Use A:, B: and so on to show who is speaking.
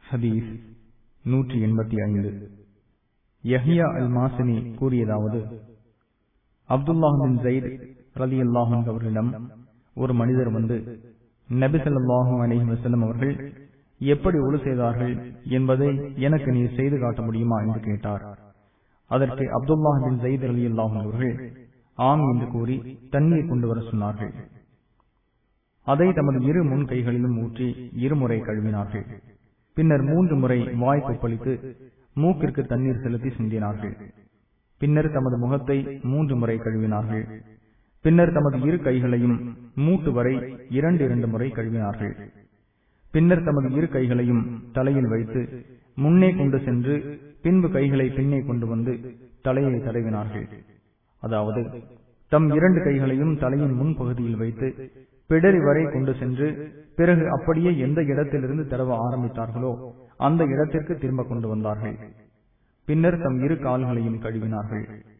A: ஹதீஸ் நூற்றி எண்பத்தி ஐந்து யஹ்யா அல் மாசினி கூறியதாவது அப்துல்லாஹின் ஜெயித் ரலி அல்லாஹன் அவர்களிடம் ஒரு மனிதர் வந்து நபி ஸல்லல்லாஹு அலைஹி வஸல்லம் அவர்கள் எப்படி ஒழு செய்தார்கள் என்பதை எனக்கு நீ செய்து காட்ட முடியுமா என்று கேட்டார் அதற்கு அப்துல்லாஹ் பின் ஜெயித் அலி அல்லாஹன் அவர்கள் ஆம் என்று கூறி தண்ணீர் கொண்டு வர சொன்னார்கள் அதை தமது இரு முன் கைகளிலும் ஊற்றி இருமுறை கழுவினார்கள் பின்னர் மூன்று முறை வாய் கொப்பளித்து மூக்கிற்கு தண்ணீர் செலுத்தி சிந்தினார்கள் பின்னர் தமது முகத்தை மூன்று முறை கழுவினார்கள் பின்னர் தமது இரு கைகளையும் மூட்டு வரை இரண்டு இரண்டு முறை கழுவினார்கள் பின்னர் தமது இரு கைகளையும் தலையில் வைத்து முன்னே கொண்டு சென்று பின்பு கைகளை பின்னே கொண்டு வந்து தலையை தடவினார்கள் அதாவது தம் இரண்டு கைகளையும் தலையின் முன்பகுதியில் வைத்து பிடரி வரை கொண்டு சென்று பிறகு அப்படியே எந்த இடத்திலிருந்து தடவ ஆரம்பித்தார்களோ அந்த இடத்திற்கு திரும்ப கொண்டு வந்தார்கள் பின்னர் தம் இரு கால்களையும் கழுவினார்கள்